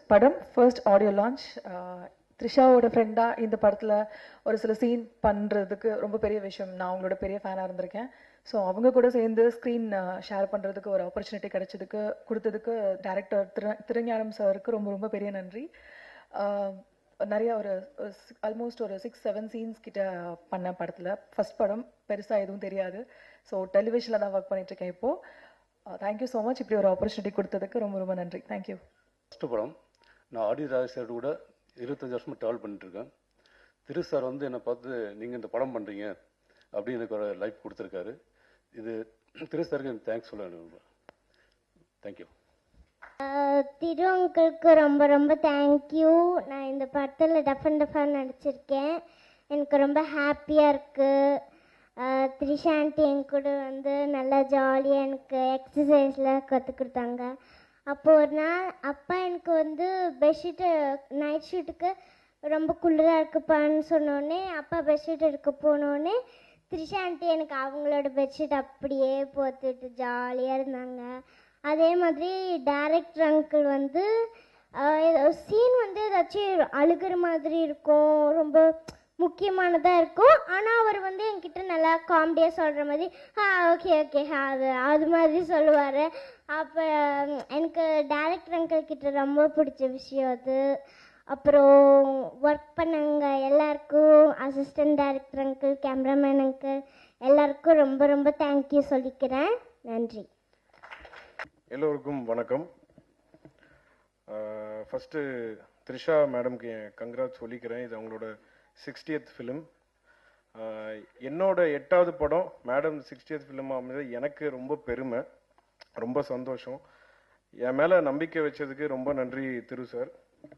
படம் first audio launch த்ரிஷாவோட ஃப்ரெண்டாக இந்த படத்தில் ஒரு சில சீன் பண்ணுறதுக்கு ரொம்ப பெரிய விஷயம் நான் அவங்களோட பெரிய ஃபேனாக இருந்திருக்கேன் ஸோ அவங்க கூட சேர்ந்து ஸ்க்ரீன் ஷேர் பண்ணுறதுக்கு ஒரு ஆப்பர்ச்சுனிட்டி கிடைச்சதுக்கு கொடுத்ததுக்கு டேரக்டர் திரு திருஞானம் சாருக்கு ரொம்ப ரொம்ப பெரிய நன்றி ஆஹ் நிறைய ஒரு ஆல்மோஸ்ட் ஒரு சிக்ஸ் செவன் சீன்ஸ் கிட்ட பண்ண படத்தில் ஃபர்ஸ்ட் படம் பெருசாக எதுவும் தெரியாது ஸோ டெலிவிஷனில் தான் ஒர்க் பண்ணிட்டு இருக்கேன் இப்போது தேங்க்யூ ஸோ மச் இப்படி ஒரு ஆப்பர்ச்சுனிட்டி கொடுத்ததுக்கு ரொம்ப ரொம்ப நன்றி தேங்க்யூ ஃபஸ்ட்டு படம் நான் ஆடி ராஜ் சார் கூட இருபத்தஞ்சி வருஷமாக ட்ராவல் பண்ணிட்டுருக்கேன் திரு சார் வந்து என்னை பார்த்து நீங்கள் இந்த படம் பண்ணுறீங்க அப்படின்னு எனக்கு ஒரு லைஃப் கொடுத்துருக்காரு இது திரு சாருக்கு எனக்கு தேங்க்ஸ் சொல்ல தேங்க்யூ திரு அங்கிளுக்கு ரொம்ப ரொம்ப தேங்க்யூ நான் இந்த படத்தில் டஃபன் டஃபாக நடிச்சிருக்கேன் எனக்கு ரொம்ப ஹாப்பியாக இருக்குது த்ரிஷா ஆண்டி என் கூட வந்து நல்லா ஜாலியாக எனக்கு எக்ஸசைஸ்லாம் கற்றுக் கொடுத்தாங்க அப்போ ஒரு நாள் அப்பா எனக்கு வந்து பெட்ஷீட்டு நைட் ஷூட்டுக்கு ரொம்ப குளிராக இருக்குப்பான்னு சொன்னோடனே அப்பா பெட்ஷீட் எடுக்க போனோடனே த்ரிஷா ஆண்டி எனக்கு அவங்களோட பெட்ஷீட் அப்படியே போத்துட்டு ஜாலியாக இருந்தாங்க அதே மாதிரி டேரக்டர் அங்கிள் வந்து சீன் வந்து ஏதாச்சும் அழுகிற மாதிரி இருக்கும் ரொம்ப முக்கியமானதாக இருக்கும் ஆனால் அவர் வந்து என்கிட்ட நல்லா காமெடியாக சொல்கிற மாதிரி ஆ ஓகே ஓகே அது அது மாதிரி சொல்லுவார் அப்போ எனக்கு டேரக்டர் அங்கிள் கிட்ட ரொம்ப பிடிச்ச விஷயம் அது அப்புறம் ஒர்க் பண்ணவங்க எல்லாருக்கும் assistant director uncle cameraman uncle எல்லாருக்கும் ரொம்ப ரொம்ப தேங்க்யூ சொல்லிக்கிறேன் நன்றி எல்லோருக்கும் வணக்கம் ஃபஸ்ட்டு த்ரிஷா மேடம்க்கு என் கங்க்ராட் சொல்லிக்கிறேன் இது அவங்களோட சிக்ஸ்டியத் ஃபிலிம் என்னோட எட்டாவது படம் மேடம் சிக்ஸ்டியத் ஃபிலிம் அமைந்தது எனக்கு ரொம்ப பெருமை ரொம்ப சந்தோஷம் என் மேலே நம்பிக்கை வச்சதுக்கு ரொம்ப நன்றி திரு சார்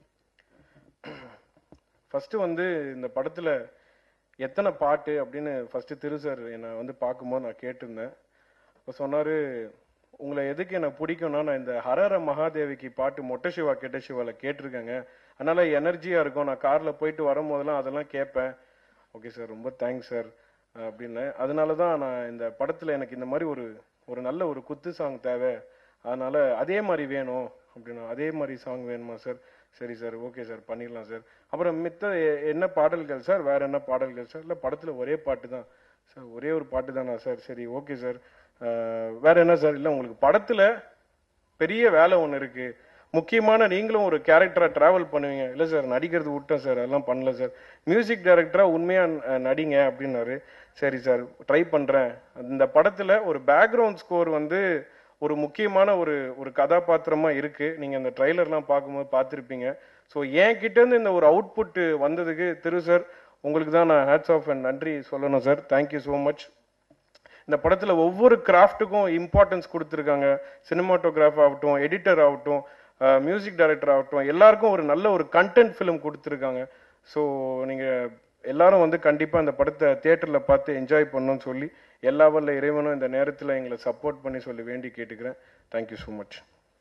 ஃபஸ்ட்டு வந்து இந்த படத்தில் எத்தனை பாட்டு அப்படின்னு ஃபஸ்ட்டு திரு சார் என்னை வந்து பார்க்கும்போது நான் கேட்டிருந்தேன் இப்போ சொன்னார் உங்களை எதுக்கு எனக்கு பிடிக்கும்னா நான் இந்த ஹரஹர மகாதேவிக்கு பாட்டு மொட்டை சிவா கெட்ட சிவாவில் கேட்டிருக்கேங்க அதனால எனர்ஜியாக இருக்கும் நான் காரில் போயிட்டு வரும்போதெல்லாம் அதெல்லாம் கேட்பேன் ஓகே சார் ரொம்ப தேங்க்ஸ் சார் அப்படின்னு அதனால தான் நான் இந்த படத்தில் எனக்கு இந்த மாதிரி ஒரு ஒரு நல்ல ஒரு குத்து சாங் தேவை அதனால அதே மாதிரி வேணும் அப்படின்னா அதே மாதிரி சாங் வேணுமா சார் சரி சார் ஓகே சார் பண்ணிடலாம் சார் அப்புறம் மித்த எ- என்ன பாடல்கள் சார் வேற என்ன பாடல்கள் சார் இல்லை படத்தில் ஒரே பாட்டு தான் சார் ஒரே ஒரு பாட்டு தானா சார் சரி ஓகே சார் வேற என்ன சார் இல்லை உங்களுக்கு படத்தில் பெரிய வேலை ஒன்று இருக்கு முக்கியமான நீங்களும் ஒரு கேரக்டரா டிராவல் பண்ணுவீங்க இல்லை சார் நடிக்கிறது விட்டேன் சார் அதெல்லாம் பண்ணல சார் மியூசிக் டைரக்டரா உண்மையா அஹ், நடிங்க அப்படின்னாரு சரி சார் ட்ரை பண்றேன் இந்த படத்துல ஒரு பேக்ரவுண்ட் ஸ்கோர் வந்து ஒரு முக்கியமான ஒரு ஒரு கதாபாத்திரமா இருக்கு நீங்க இந்த ட்ரைலர்லாம் பார்க்கும்போது பார்த்துருப்பீங்க ஸோ என் கிட்ட இருந்து இந்த ஒரு அவுட்புட் வந்ததுக்கு திரு சார் உங்களுக்கு தான் நான் ஹேட்ஸ் ஆஃப் அண்ட் நன்றி சொல்லணும் சார் தேங்க்யூ ஸோ மச் இந்த படத்துல ஒவ்வொரு கிராஃப்ட்டுக்கும் இம்பார்ட்டன்ஸ் கொடுத்துருக்காங்க சினிமாட்டோகிராஃப் ஆகட்டும் எடிட்டர் ஆகட்டும் மியூசிக் டைரக்டர் ஆகட்டும் எல்லாருக்கும் ஒரு நல்ல ஒரு கண்டென்ட் ஃபிலிம் கொடுத்துருக்காங்க ஸோ நீங்க எல்லாரும் வந்து கண்டிப்பா இந்த படத்தை தியேட்டர்ல பார்த்து என்ஜாய் பண்ணணும்னு சொல்லி எல்லா வல்ல இறைவனும் இந்த நேரத்துல எங்களை சப்போர்ட் பண்ணி சொல்லி வேண்டி கேட்டுக்கிறேன் தேங்க்யூ ஸோ மச்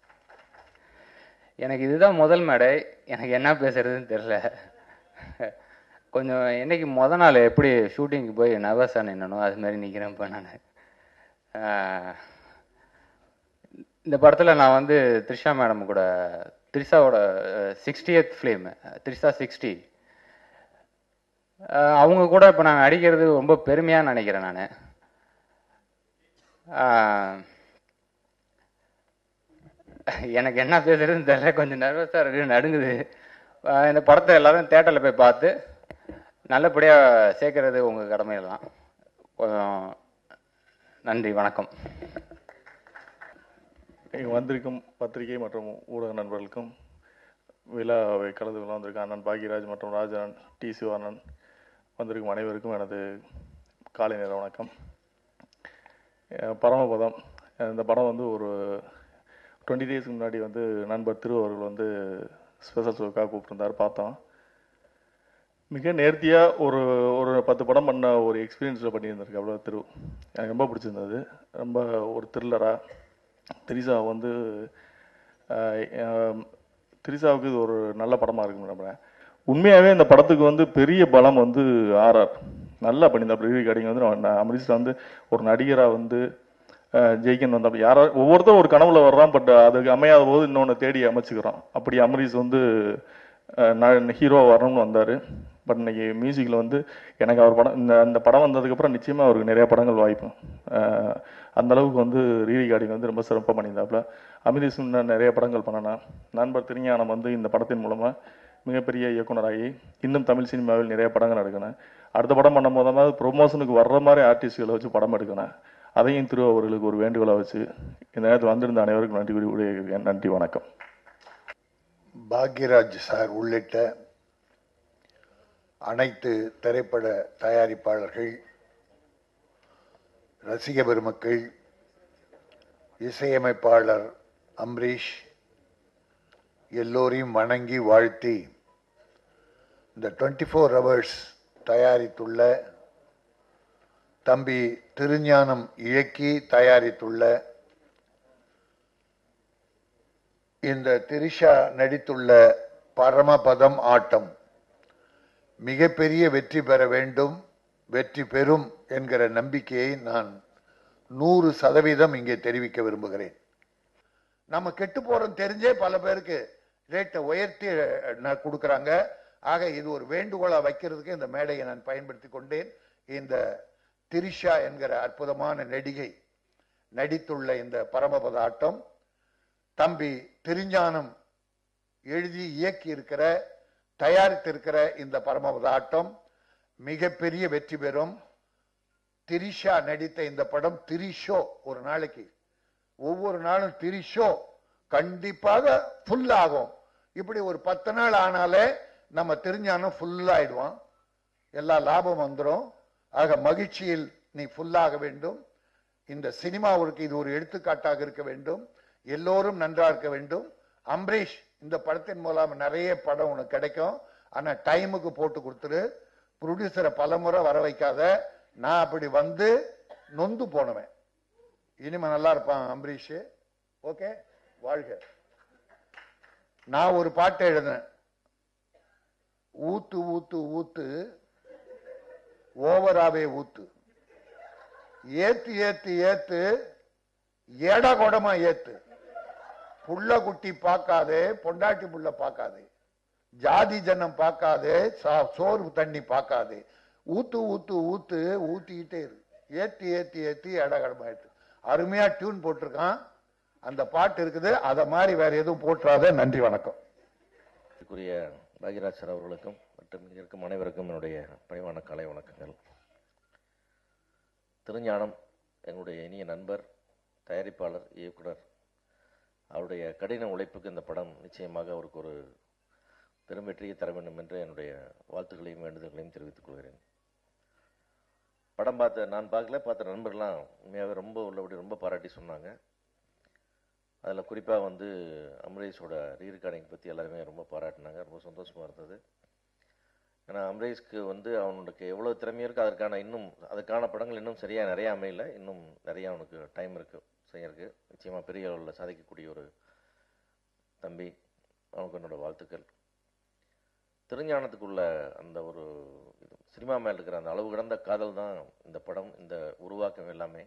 எனக்கு இதுதான் முதல் மேடை எனக்கு என்ன பேசுறதுன்னு தெரில கொஞ்சம் என்னைக்கு முத நாள் எப்படி ஷூட்டிங்க்கு போய் நர்வஸாக நின்னனோ அது மாதிரி நிற்கிறேன் இப்போ நான் இந்த படத்தில் நான் வந்து த்ரிஷா மேடம் கூட த்ரிஷாவோட சிக்ஸ்டியத் ஃபிலிம் த்ரிஷா சிக்ஸ்டி அவங்க கூட இப்போ நான் நடிக்கிறது ரொம்ப பெருமையாக நினைக்கிறேன் நான் எனக்கு என்ன பேசுறதுன்னு தெரியல கொஞ்சம் நர்வஸாக இருக்கு நடுங்குது ஆஹ் இந்த படத்தை எல்லாரும் தேட்டரில் போய் பார்த்து நல்லபடியாக சேர்க்கறது உங்கள் கடமையெல்லாம் கொஞ்சம் நன்றி வணக்கம் இங்கே வந்திருக்கும் பத்திரிகை மற்றும் ஊடக நண்பர்களுக்கும் விழாவை கலந்து கொள்ள வந்திருக்கும் அண்ணன் பாக்யராஜ் மற்றும் ராஜான் டி சிவானன் வந்திருக்கும் அனைவருக்கும் எனது காலை நேர வணக்கம் அஹ் பரமபதம் இந்த படம் வந்து ஒரு டுவெண்ட்டி டேஸ்க்கு முன்னாடி வந்து நண்பர் திரு அவர்கள் வந்து ஸ்பெஷல் ஷோக்காக கூப்பிட்டுருந்தார் பார்த்தோம் மிக நேர்த்தியாக ஒரு ஒரு பத்து படம் பண்ண ஒரு எக்ஸ்பீரியன்ஸில் பண்ணியிருந்திருக்கு அவ்வளோ திரு எனக்கு ரொம்ப பிடிச்சிருந்தது ரொம்ப ஒரு த்ரில்லராக திரிசா வந்து ஆஹ், ஆஹ், திரிசாவுக்கு இது ஒரு நல்ல படமாக இருக்குன்னு நம்புறேன் உண்மையாகவே இந்த படத்துக்கு வந்து பெரிய பலம் வந்து ஆர்ஆர் நல்லா பண்ணியிருந்தார் ரிவ்யூ கடிங்க வந்து நான் அமரீஷில் வந்து ஒரு நடிகராக வந்து அஹ், ஜெயிக்கணும் வந்தப்ப யாரோ ஒவ்வொருத்தரும் ஒரு கனவுல வர்றான் பட் அதுக்கு அமையாத போது இன்னொன்று தேடி அமைச்சுக்கிறான் அப்படி அமரீஷ் வந்து அஹ், நான் ஹீரோ வரணும்னு வந்தார் பட் இன்னைக்கு மியூசிக்கில் வந்து எனக்கு அவர் படம் இந்த அந்த படம் வந்ததுக்கப்புறம் நிச்சயமாக அவருக்கு நிறைய படங்கள் வாய்ப்பு அஹ், அந்த அளவுக்கு வந்து ரீ ரெக்கார்டிங் வந்து ரொம்ப சிறப்பாக பண்ணியிருந்தாப்புல அமிரீஷ் இன்னும் நிறைய படங்கள் பண்ணனா நண்பர் திருஞானம் வந்து இந்த படத்தின் மூலமாக மிகப்பெரிய இயக்குனராகி இன்னும் தமிழ் சினிமாவில் நிறைய படங்கள் எடுக்கணும் அடுத்த படம் பண்ணும் போதாவது ப்ரொமோஷனுக்கு வர்ற மாதிரி ஆர்டிஸ்ட்களை வச்சு படம் எடுக்கணும் அதையும் திரு அவர்களுக்கு ஒரு வேண்டுகோளை வச்சு இந்த நேரத்தில் வந்திருந்த அனைவருக்கும் நன்றி கூறி விடைபெறுகிறேன். நன்றி வணக்கம் பாக்யராஜ் சார் உள்ளிட்ட அனைத்து திரைப்பட தயாரிப்பாளர்கள் ரசிக பெருமக்கள் இசையமைப்பாளர் அம்ரீஷ் எல்லோரையும் வணங்கி வாழ்த்தி இந்த டுவெண்ட்டி ஃபோர் ஹவர்ஸ் தயாரித்துள்ள தம்பி திருஞானம் இயக்கி தயாரித்துள்ள இந்த திரிஷா நடித்துள்ள பரமபதம் ஆட்டம் மிகப்பெரிய வெற்றி பெற வேண்டும் வெற்றி பெறும் என்கிற நம்பிக்கையை நான் நூறு சதவீதம் இங்கே தெரிவிக்க விரும்புகிறேன் நம்ம கெட்டு போறோம் தெரிஞ்சே பல பேருக்கு ரேட்டை உயர்த்தி அஹ், ந- கொடுக்கறாங்க ஆக இது ஒரு வேண்டுகோளா வைக்கிறதுக்கு இந்த மேடையை நான் பயன்படுத்தி கொண்டேன் இந்த திரிஷா என்கிற அற்புதமான நடிகை நடித்துள்ள இந்த பரமபத ஆட்டம் தம்பி திருஞானம் எழுதி இயக்கி இருக்கிற தயாரித்திருக்கிற இந்த பரமபத ஆட்டம் மிகப்பெரிய வெற்றி பெறும் திரிஷா நடித்த இந்த படம் திரிஷோ ஒரு நாளைக்கு ஒவ்வொரு நாளும் திரிஷோ கண்டிப்பாக ஃபுல் ஆகும் இப்படி ஒரு பத்து நாள் ஆனாலே நம்ம திருஞானம் ஃபுல் ஆயிடுவான் எல்லா லாபம் வந்துடும் ஆக மகிழ்ச்சியில் நீ ஃபுல்லாக வேண்டும் இந்த சினிமாவிற்கு இது ஒரு எடுத்துக்காட்டாக இருக்க வேண்டும் எல்லோரும் நன்றா இருக்க வேண்டும் அம்பரீஷ் இந்த படத்தின் மூலம் நிறைய படம் உனக்கு கிடைக்கும் ஆனா டைமுக்கு போட்டு கொடுத்துரு ப்ரொடியூசரை பலமுறை வர வைக்காத நான் அப்படி வந்து நொந்து போனவன் இனிமே நல்லா இருப்பான் அம்பரீஷ் ஓகே வாழ்க நான் ஒரு பாட்டு எழுதினேன் ஊத்து ஊத்து ஊத்து ஓவராவே ஊத்து ஏத்து ஏத்து ஏத்து ஏடா கொடமா ஏத்து புள்ள குட்டி பார்க்காதே பொண்டாட்டி புள்ள பார்க்காதே ஜாதி ஜனம் பார்க்காதே சா- சோறு தண்ணி பார்க்காதே ஊத்து ஊத்து ஊத்து ஊத்திக்கிட்டே இரு ஏத்தி ஏத்தி ஏத்தி இடகடமா ஏத்து அருமையா டியூன் போட்டிருக்கான் அந்த பாட்டு இருக்குது அத மாதிரி வேற எதுவும் போட்டுறாத நன்றி வணக்கம் மதிப்பிற்குரிய பாக்யராஜ் சார் அவர்களுக்கும் மற்றும் இங்க இருக்கும் அனைவருக்கும் என்னுடைய பணிவான கலை வணக்கங்கள் திருஞானம் என்னுடைய இனிய நண்பர் தயாரிப்பாளர் இயக்குனர் அவருடைய கடின உழைப்புக்கு இந்த படம் நிச்சயமாக அவருக்கு ஒரு பெரும் வெற்றியை தர வேண்டும் என்று என்னுடைய வாழ்த்துக்களையும் வேண்டுதல்களையும் தெரிவித்துக் கொள்கிறேன் படம் பார்த்த நான் பார்க்கல பார்த்த நண்பர்லாம் உண்மையாகவே ரொம்ப உள்ளபடி ரொம்ப பாராட்டி சொன்னாங்க அதில் குறிப்பாக வந்து அம்ரேஷோட ரீரெக்கார்டிங் பற்றி எல்லாருமே ரொம்ப பாராட்டினாங்க ரொம்ப சந்தோஷமாக இருந்தது ஏன்னா அம்ரேஷ்க்கு வந்து அவனுக்கு எவ்வளோ திறமை இருக்கோ அதற்கான இன்னும் அதுக்கான படங்கள் இன்னும் சரியாக நிறையா அமையல இன்னும் நிறையா அவனுக்கு டைம் இருக்குது செய்யறதுக்கு நிச்சயமாக பெரிய அளவில் சாதிக்கக்கூடிய ஒரு தம்பி அவனுக்கு என்னோட வாழ்த்துக்கள் திருஞானத்துக்குள்ள அந்த ஒரு இது, சினிமா மேல் இருக்கிற அந்த அளவு கடந்த காதல் தான் இந்த படம் இந்த உருவாக்கம் எல்லாமே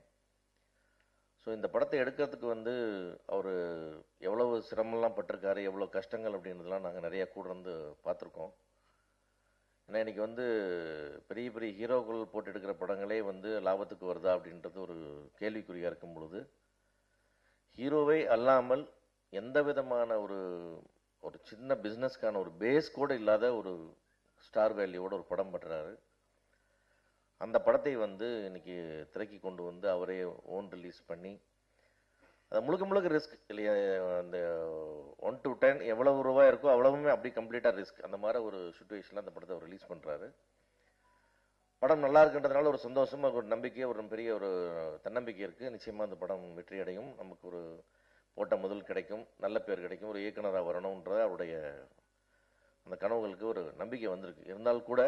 ஸோ இந்த படத்தை எடுக்கிறதுக்கு வந்து அவர் எவ்வளவு சிரமம்லாம் பட்டிருக்காரு எவ்வளோ கஷ்டங்கள் அப்படின்றதெல்லாம் நாங்கள் நிறைய கூட இருந்து பார்த்துருக்கோம் ஏன்னா இன்னைக்கு வந்து பெரிய பெரிய ஹீரோக்கள் போட்டு எடுக்கிற படங்களே வந்து லாபத்துக்கு வருதா அப்படின்றது ஒரு கேள்விக்குறியாக இருக்கும் பொழுது ஹீரோவை அல்லாமல் எந்த விதமான ஒரு ஒரு சின்ன பிஸ்னஸ்க்கான ஒரு பேஸ் கூட இல்லாத ஒரு ஸ்டார் வேல்யூவோட ஒரு படம் பண்ணுறாரு அந்த படத்தை வந்து இன்னைக்கு திரைக்கு கொண்டு வந்து அவரே ஓன் ரிலீஸ் பண்ணி அது முழுக்க முழுக்க ரிஸ்க் இல்லையா அந்த ஒன் டு டென் எவ்வளவு ரூபாய் இருக்கோ அவ்வளவுமே அப்படி கம்ப்ளீட்டாக ரிஸ்க் அந்த மாதிரி ஒரு சுச்சுவேஷனில் அந்த படத்தை அவர் ரிலீஸ் பண்ணுறாரு படம் நல்லா இருக்குன்றதுனால ஒரு சந்தோஷம் ஒரு நம்பிக்கை ஒரு பெரிய ஒரு தன்னம்பிக்கை இருக்குது நிச்சயமாக அந்த படம் வெற்றி அடையும் நமக்கு ஒரு போட்ட முதல் கிடைக்கும் நல்ல பேர் கிடைக்கும் ஒரு இயக்குனராக வரணுன்ற அவருடைய அந்த கனவுகளுக்கு ஒரு நம்பிக்கை வந்திருக்கு இருந்தால் கூட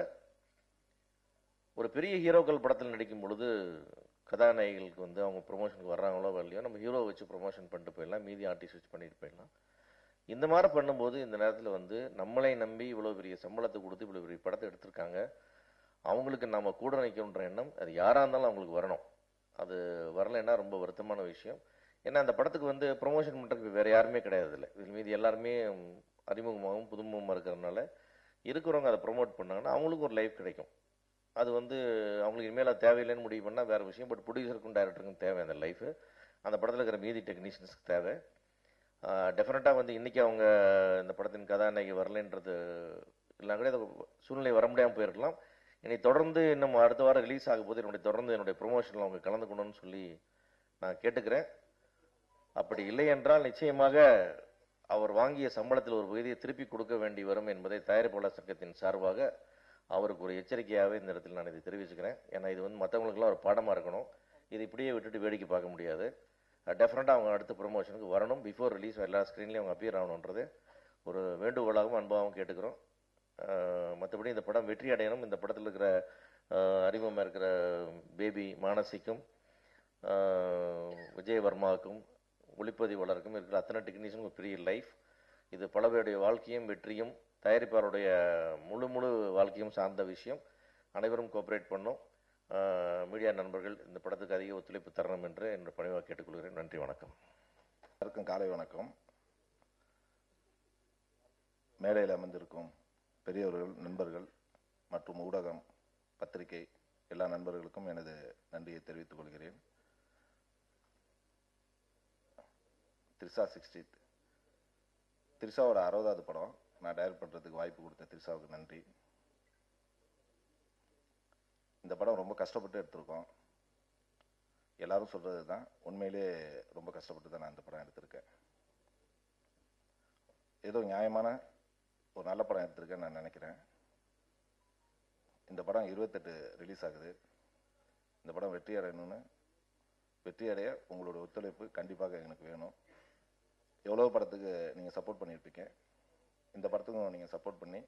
ஒரு பெரிய ஹீரோக்கள் படத்தில் நடிக்கும் பொழுது கதாநாயகிகளுக்கு வந்து அவங்க ப்ரொமோஷனுக்கு வர்றாங்களோ வரலையோ நம்ம ஹீரோ வச்சு ப்ரொமோஷன் பண்ணிட்டு போயிடலாம் மீதி ஆர்டிஸ்ட் வச்சு பண்ணிட்டு போயிடலாம் இந்த மாதிரி பண்ணும்போது இந்த நேரத்தில் வந்து நம்மளை நம்பி இவ்வளோ பெரிய சம்பளத்தை கொடுத்து இவ்வளோ பெரிய படத்தை எடுத்திருக்காங்க அவங்களுக்கு நம்ம கூட நிற்கணுன்ற எண்ணம் அது யாராக இருந்தாலும் அவங்களுக்கு வரணும் அது வரலைன்னா ரொம்ப வருத்தமான விஷயம் ஏன்னா அந்த படத்துக்கு வந்து ப்ரொமோஷன் பண்ணுறதுக்கு வேறு யாருமே கிடையாது இல்லை இதில் மீதி எல்லாருமே ம், அறிமுகமாகவும் புதுமுகமாக இருக்கிறதுனால இருக்கிறவங்க அதை ப்ரொமோட் பண்ணாங்கன்னா அவங்களுக்கும் ஒரு லைஃப் கிடைக்கும் அது வந்து அவங்களுக்கு இனிமேல் அது தேவையில்லைன்னு முடிவு பண்ணால் வேறு விஷயம் பட் ப்ரொடியூசருக்கும் டைரக்டருக்கும் தேவை அந்த லைஃபு அந்த படத்தில் இருக்கிற மீதி டெக்னீஷியன்ஸ்க்கு தேவை டெஃபினட்டாக வந்து இன்றைக்கி அவங்க இந்த படத்தின் கதாநாயகி வரலைன்றது இல்லை கூட அது சூழ்நிலை வர முடியாமல் போயிருக்கலாம் இனி தொடர்ந்து இன்னும் அடுத்த வாரம் ரிலீஸ் ஆக போது என்னுடைய தொடர்ந்து என்னுடைய ப்ரொமோஷனில் அவங்க கலந்துக்கணும்னு சொல்லி நான் கேட்டுக்கிறேன் அப்படி இல்லை என்றால் நிச்சயமாக அவர் வாங்கிய சம்பளத்தில் ஒரு பகுதியை திருப்பி கொடுக்க வேண்டி வரும் என்பதை தயாரிப்பாளர் சங்கத்தின் சார்பாக அவருக்கு ஒரு எச்சரிக்கையாகவே இந்த இடத்தில் நான் இதை தெரிவிச்சுக்கிறேன் ஏன்னா இது வந்து மற்றவங்களுக்குலாம் ஒரு பாடமாக இருக்கணும் இது இப்படியே விட்டுட்டு வேடிக்கை பார்க்க முடியாது டெஃபினட்டாக அவங்க அடுத்த ப்ரொமோஷனுக்கு வரணும் பிஃபோர் ரிலீஸ் எல்லா ஸ்க்ரீன்லேயும் அவங்க அப்பியர் ஆகணுன்றது ஒரு வேண்டுகோளாகவும் அன்பாகவும் கேட்டுக்கிறோம் மற்றபடி இந்த படம் வெற்றி அடையணும் இந்த படத்தில் இருக்கிற அஹ், அறிமுகமாக இருக்கிற பேபி மானசிக்கும் அஹ், விஜயவர்மாவுக்கும் ஒளிப்பதிவாளருக்கும் இருக்கிற அத்தனை டெக்னீஷியனுக்கும் ஒரு பெரிய லைஃப் இது பல பேருடைய வாழ்க்கையும் வெற்றியும் தயாரிப்பாளருடைய முழு முழு வாழ்க்கையும் சார்ந்த விஷயம் அனைவரும் கோஆப்ரேட் பண்ணோம் மீடியா நண்பர்கள் இந்த படத்துக்கு அதிக ஒத்துழைப்பு தரணும் என்று என்னுடைய பணிவாக கேட்டுக்கொள்கிறேன் நன்றி வணக்கம் எல்லாருக்கும் காலை வணக்கம் மேடையில் அமர்ந்திருக்கும் பெரியவர்கள் நண்பர்கள் மற்றும் ஊடகம் பத்திரிகை எல்லா நண்பர்களுக்கும் எனது நன்றியை தெரிவித்துக் கொள்கிறேன் திரிசா சிக்ஸ்டீத் திரிசாவோட அறுபதாவது படம் நான் டைரக்ட் பண்ணுறதுக்கு வாய்ப்பு கொடுத்த திரிசாவுக்கு நன்றி இந்த படம் ரொம்ப கஷ்டப்பட்டு எடுத்திருக்கோம் எல்லாரும் சொல்றது தான் உண்மையிலே ரொம்ப கஷ்டப்பட்டு தான் நான் இந்த படம் எடுத்திருக்கேன் ஏதோ நியாயமான ஒரு நல்ல படம் எடுத்திருக்கேன்னு நான் நினைக்கிறேன் இந்த படம் இருபத்தெட்டு ரிலீஸ் ஆகுது இந்த படம் வெற்றி அடையணும்னு வெற்றி அடைய உங்களோட ஒத்துழைப்பு கண்டிப்பாக எனக்கு வேணும் எவ்வளோ படத்துக்கு நீங்கள் சப்போர்ட் பண்ணியிருப்பீங்க இந்த படத்துக்கும் நீங்கள் சப்போர்ட் பண்ணி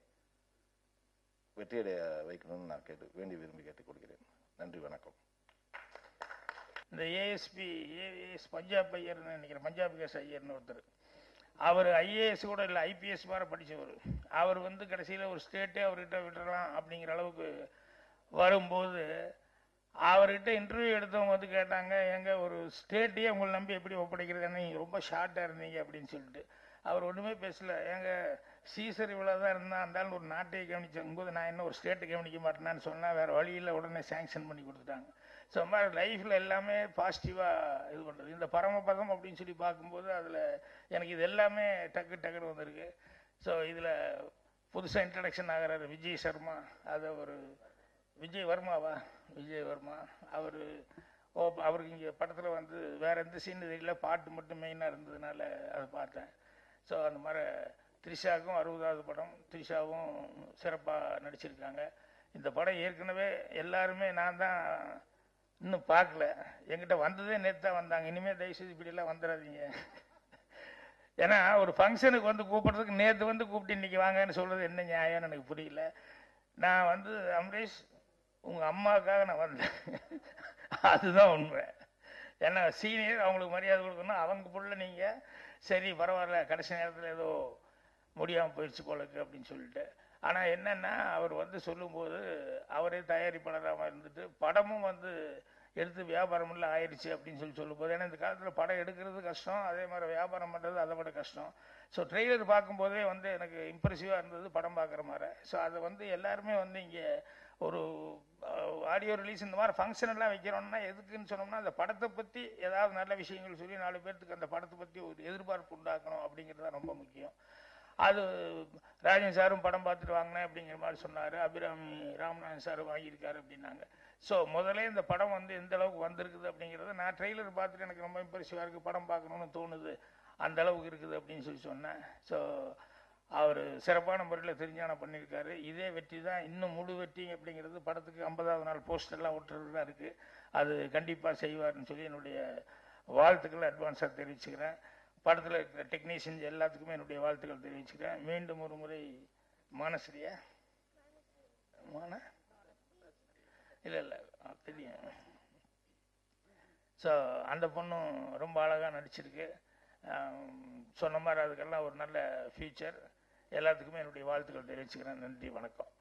வெற்றி அடைய வைக்கணும்னு நான் கேட்டு வேண்டி விரும்பி கேட்டுக்கொள்கிறேன் நன்றி வணக்கம் இந்த ஏஎஸ்பி ஏஎஸ் பஞ்சாப் ஐயர்னு நினைக்கிறேன் பஞ்சாப் கேஸ் ஐயர்னு ஒருத்தர் அவர் ஐஏஎஸ் கூட இல்லை ஐபிஎஸ் மாதிரி படித்தவர் அவர் வந்து கடைசியில் ஒரு ஸ்டேட்டே அவர்கிட்ட விட்டுறலாம் அப்படிங்கிற அளவுக்கு வரும்போது அவர்கிட்ட இன்டர்வியூ எடுத்தவங்க வந்து கேட்டாங்க எங்க ஒரு ஸ்டேட்டையே உங்களை நம்பி எப்படி ஒப்படைக்கிறது நீங்கள் ரொம்ப ஷார்ட்டாக இருந்தீங்க அப்படின்னு சொல்லிட்டு அவர் ஒன்றுமே பேசல எங்க சீசர் இவ்வளோ தான் இருந்தால் இருந்தாலும் ஒரு நாட்டையே கவனிச்சும் போது நான் என்ன ஒரு ஸ்டேட்டை கவனிக்க மாட்டேனான்னு சொன்னால் வேறு வழியில் உடனே சேங்ஷன் பண்ணி கொடுத்துட்டாங்க ஸோ மாதிரி லைஃப்பில் எல்லாமே பாசிட்டிவாக இது பண்ணுறது இந்த பரமபதம் அப்படின்னு சொல்லி பார்க்கும்போது அதில் எனக்கு இது எல்லாமே டக்கு டக்குன்னு வந்திருக்கு ஸோ இதில் புதுசாக இன்ட்ரடக்ஷன் ஆகிறாரு விஜய் சர்மா அதை ஒரு விஜய் வர்மாவா விஜய் வர்மா அவர் ஓ அவருக்கு இங்கே படத்தில் வந்து வேறு எந்த சீன் தெரியல பாட்டு மட்டும் மெயினாக இருந்ததுனால அதை பார்த்தேன் ஸோ அந்த மாதிரி த்ரிஷாவுக்கும் அறுபதாவது படம் த்ரிஷாவும் சிறப்பாக நடிச்சிருக்காங்க இந்த படம் ஏற்கனவே எல்லாருமே நான் தான் இன்னும் பார்க்கல என்கிட்ட வந்ததே நேற்று தான் வந்தாங்க இனிமேல் தயவுசெய்து இப்படியெல்லாம் வந்துடாதீங்க ஏன்னா ஒரு ஃபங்க்ஷனுக்கு வந்து கூப்பிட்றதுக்கு நேற்று வந்து கூப்பிட்டு இன்னைக்கு வாங்கன்னு சொல்கிறது என்ன நியாயம்னு எனக்கு புரியல நான் வந்து அமரேஷ் உங்கள் அம்மாவுக்காக நான் வந்தேன் அதுதான் உண்மை ஏன்னா சீனியர் அவங்களுக்கு மரியாதை கொடுக்கணும் அவங்க புள்ள நீங்கள் சரி பரவாயில்ல கடைசி நேரத்தில் ஏதோ முடியாமல் போயிடுச்சு போலக்கு அப்படின்னு சொல்லிட்டு ஆனால் என்னென்னா அவர் வந்து சொல்லும்போது அவரே தயாரிப்பாளராக இருந்துட்டு படமும் வந்து எடுத்து வியாபாரம் இல்லை ஆயிடுச்சு அப்படின்னு சொல்லி சொல்லும்போது ஏன்னா இந்த காலத்தில் படம் எடுக்கிறது கஷ்டம் அதே மாதிரி வியாபாரம் பண்ணுறது அதை விட கஷ்டம் ஸோ ட்ரெய்லர் பார்க்கும்போதே வந்து எனக்கு இம்ப்ரெசிவாக இருந்தது படம் பார்க்குற மாதிரி ஸோ அதை வந்து எல்லாருமே வந்து இங்கே ஒரு ஆடியோ ரிலீஸ் இந்த மாதிரி ஃபங்க்ஷன் எல்லாம் வைக்கிறோம்னா எதுக்குன்னு சொன்னோம்னா அந்த படத்தை பற்றி ஏதாவது நல்ல விஷயங்கள் சொல்லி நாலு பேர்த்துக்கு அந்த படத்தை பற்றி ஒரு எதிர்பார்ப்பு உண்டாக்கணும் அப்படிங்கிறது தான் ரொம்ப முக்கியம் அது ராஜன் சாரும் படம் பார்த்துட்டு வாங்கினேன் அப்படிங்கிற மாதிரி சொன்னார் அபிராமி ராமநாதன் சார் வாங்கியிருக்காரு அப்படின்னாங்க ஸோ முதல்ல இந்த படம் வந்து எந்த அளவுக்கு வந்திருக்குது அப்படிங்கிறத நான் ட்ரெய்லர் பார்த்துட்டு எனக்கு ரொம்ப இம்ப்ரெசிவாக இருக்குது படம் பார்க்கணுன்னு தோணுது அந்த அளவுக்கு இருக்குது அப்படின்னு சொல்லி சொன்னேன் ஸோ அவர் சிறப்பான முறையில் தெரிஞ்சானம் பண்ணியிருக்காரு இதே வெற்றி தான் இன்னும் முழு வெற்றி அப்படிங்கிறது படத்துக்கு ஐம்பதாவது நாள் போஸ்டர்லாம் ஒட்டுறதுலாம் இருக்குது அது கண்டிப்பாக செய்வார்னு சொல்லி என்னுடைய வாழ்த்துக்களை அட்வான்ஸாக தெரிவிச்சுக்கிறேன் படத்தில் இருக்கிற டெக்னீஷியன்ஸ் எல்லாத்துக்குமே என்னுடைய வாழ்த்துக்கள் தெரிவிச்சுக்கிறேன் மீண்டும் ஒரு முறை மானஸ்ரீயா மான இல்லை இல்லை தெரியும் ஸோ அந்த பொண்ணும் ரொம்ப அழகாக நடிச்சிருக்கு சொன்ன மாதிரி அதுக்கெல்லாம் ஒரு நல்ல ஃபியூச்சர் எல்லாத்துக்குமே என்னுடைய வாழ்த்துக்கள் தெரிவிச்சுக்கிறேன் நன்றி வணக்கம்